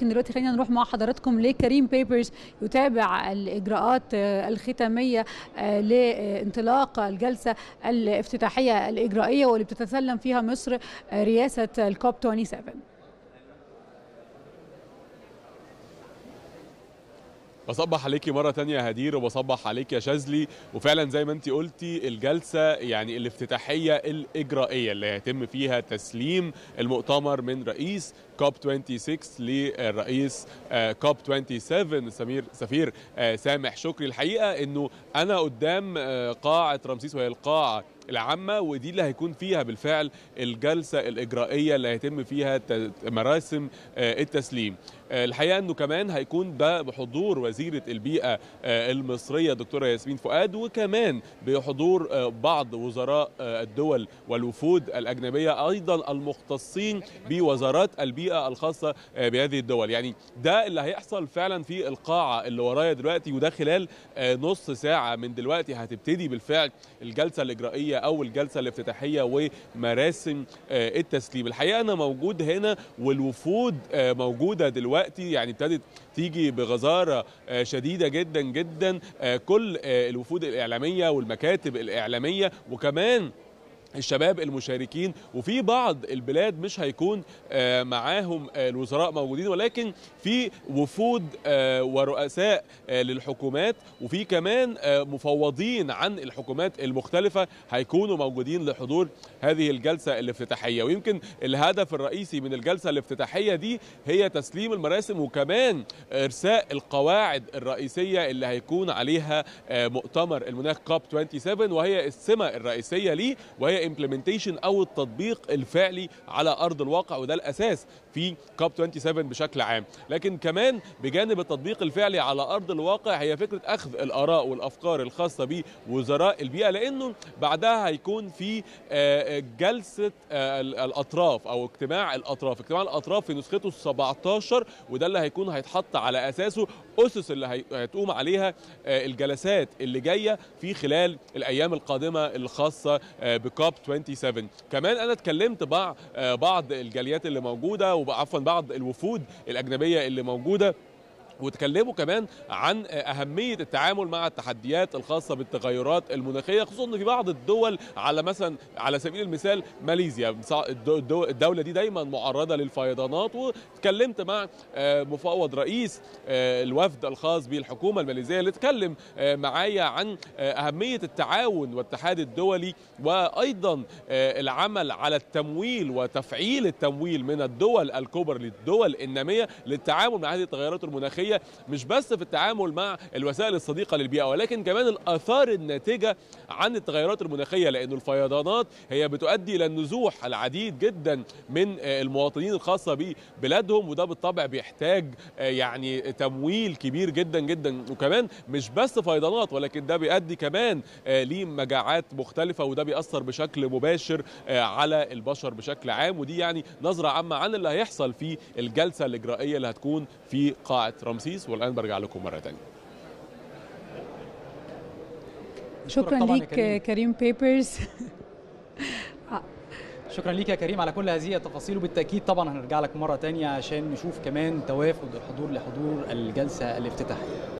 لكن دلوقتي خلينا نروح مع حضراتكم لكريم بيبرز يتابع الاجراءات الختاميه لانطلاق الجلسه الافتتاحيه الاجرائيه واللي بتتسلم فيها مصر رئاسه الكوب 27 بصبح عليكي مرة تانية يا هدير وبصبح عليك يا شاذلي وفعلا زي ما انت قلتي الجلسة يعني الافتتاحية الإجرائية اللي هيتم فيها تسليم المؤتمر من رئيس كوب 26 للرئيس كوب 27 سمير سفير سامح شكري الحقيقة انه انا قدام قاعة رمسيس وهي القاعة العامة ودي اللي هيكون فيها بالفعل الجلسة الإجرائية اللي هيتم فيها مراسم التسليم الحقيقة أنه كمان هيكون ده بحضور وزيرة البيئة المصرية دكتورة ياسمين فؤاد وكمان بحضور بعض وزراء الدول والوفود الأجنبية أيضا المختصين بوزارات البيئة الخاصة بهذه الدول يعني ده اللي هيحصل فعلا في القاعة اللي ورايا دلوقتي وده خلال نص ساعة من دلوقتي هتبتدي بالفعل الجلسة الإجرائية او الجلسه الافتتاحيه ومراسم التسليم الحقيقه انا موجود هنا والوفود موجوده دلوقتي يعني ابتدت تيجي بغزاره شديده جدا جدا كل الوفود الاعلاميه والمكاتب الاعلاميه وكمان الشباب المشاركين وفي بعض البلاد مش هيكون معاهم الوزراء موجودين ولكن في وفود ورؤساء للحكومات وفي كمان مفوضين عن الحكومات المختلفة هيكونوا موجودين لحضور هذه الجلسة الافتتاحية ويمكن الهدف الرئيسي من الجلسة الافتتاحية دي هي تسليم المراسم وكمان إرساء القواعد الرئيسية اللي هيكون عليها مؤتمر المناخ كوب 27 وهي السمة الرئيسية ليه وهي امبلمنتيشن او التطبيق الفعلي على ارض الواقع وده الاساس في كوب 27 بشكل عام لكن كمان بجانب التطبيق الفعلي على ارض الواقع هي فكره اخذ الاراء والافكار الخاصه بوزراء البيئه لانه بعدها هيكون في جلسه الاطراف او اجتماع الاطراف اجتماع الاطراف في نسخته ال 17 وده اللي هيكون هيتحط على اساسه اسس اللي هتقوم عليها الجلسات اللي جايه في خلال الايام القادمه الخاصه بكوب 27 كمان انا اتكلمت مع بعض الجاليات اللي موجوده وعفوا بعض الوفود الاجنبيه اللي موجوده وتكلموا كمان عن أهمية التعامل مع التحديات الخاصة بالتغيرات المناخية خصوصا أن في بعض الدول على مثلا على سبيل المثال ماليزيا الدولة دي دايما معرضة للفيضانات وتكلمت مع مفوض رئيس الوفد الخاص بالحكومة الماليزية اللي اتكلم معايا عن أهمية التعاون والاتحاد الدولي وأيضا العمل على التمويل وتفعيل التمويل من الدول الكبرى للدول النامية للتعامل مع هذه التغيرات المناخية مش بس في التعامل مع الوسائل الصديقة للبيئة ولكن كمان الآثار الناتجة عن التغيرات المناخية لأن الفيضانات هي بتؤدي إلى النزوح العديد جدا من المواطنين الخاصة ببلادهم وده بالطبع بيحتاج يعني تمويل كبير جدا جدا وكمان مش بس فيضانات ولكن ده بيؤدي كمان لمجاعات مختلفة وده بيأثر بشكل مباشر على البشر بشكل عام ودي يعني نظرة عامة عن اللي هيحصل في الجلسة الإجرائية اللي هتكون في قاعة رمسيس والآن برجع لكم مرة تانية شكرا ليك كريم, كريم بيبرز شكرا ليك يا كريم على كل هذه التفاصيل وبالتاكيد طبعا هنرجع لك مره تانية عشان نشوف كمان توافد الحضور لحضور الجلسه الافتتاحيه